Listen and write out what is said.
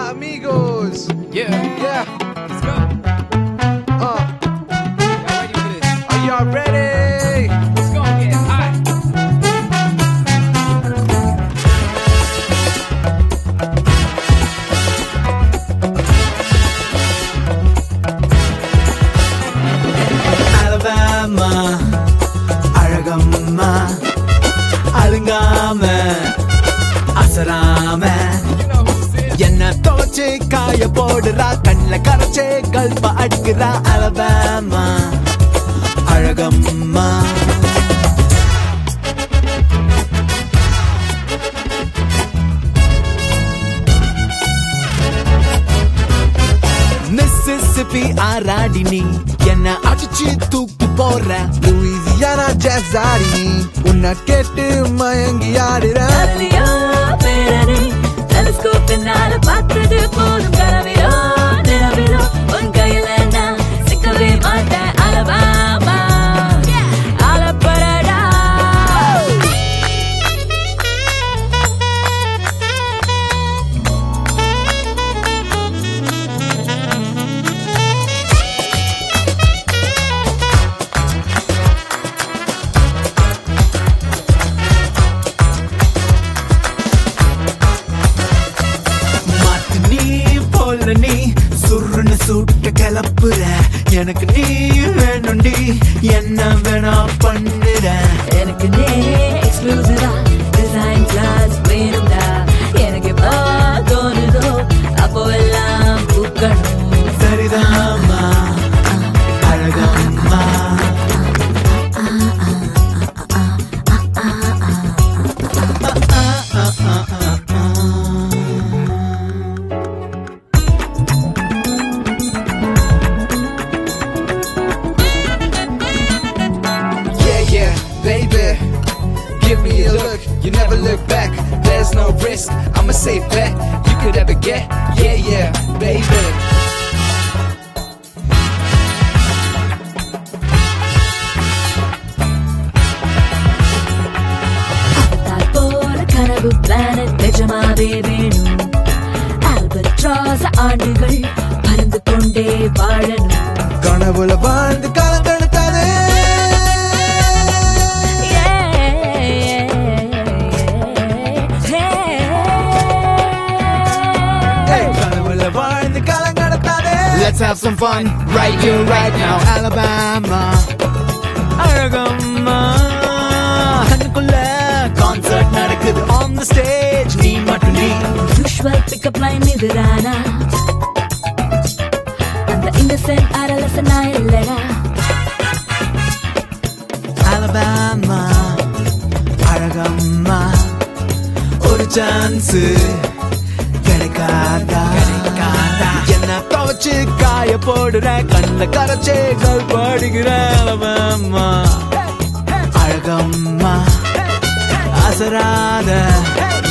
amigos. Yeah, Yeah. let's go. Uh, Y'all ready for this? are y'all ready? Let's go get high. Alabama Alagamma அழுங்காம அசராம You know who said என்ன துவச்சு காய போடுறா கண்ணில் கரைச்சே கல்ப அடிக்கிறா அலபாமா அழகம்மா மிஸ்ஸிசிப்பி ஆராடி நீ என்ன அடிச்சு தூக்கி போற Louisiana jazz ஆடி உன்னை கேட்டு மயங்கி ஆடுறேன் அருவியோ பேரனை டெலிஸ்கோப்பினால பார்த்தது போதும் கனவிலோ நிலவிலோ உன் கையில நான் சிக்கவே மாட்டேன் அலபாமா அலப்படடா மாத்து நீ போல நீ சுருன்னு சுட்ட கிளப்புற எனக்கு நீ வேணும்டி என்ன வேணா பண்ணுற எனக்கு நே எக்ஸ்க்ளூசிவா டிசைன் கிளாஸ் வேணும்டா எனக்கு எப்போ தோணுதோ அப்போ எல்லாம் பூக்கணும் சரிதாம்மா அழகம்மா Yeah, yeah, baby. Give me a look, you never look back. There's no risk, I'm a safe bet you could ever get. Yeah, yeah, baby. Avatar போல கனவு பிளானட் நிஜமாவே வேணும் ஆல்பட்ராஸ் ஆண்டுகள் பறந்து கொண்டே வாழணும் கனவுல வாழ்ந்து காலங்கெடுத்தாதே கனவுல வாழ்ந்து காலங்கடத்தாதே Let's have some fun right here right now Alabama Azhagamma அதுக்குள்ள கான்சர்ட் நடக்குது on the stage நீ மட்டும் நீ யூஷுவல் பிக்கப் லைன் இதுதானா அந்த இன்னசென்ட் அரலசனா இல்லடா அலபாமா அழகம்மா ஒரு சான்ஸ் கிடைக்காதா என்ன துவச்சு காய போடுற கண்ணுல கரைச்சே கல் பாடுகிற அலபாமா அழகம்மா அசராத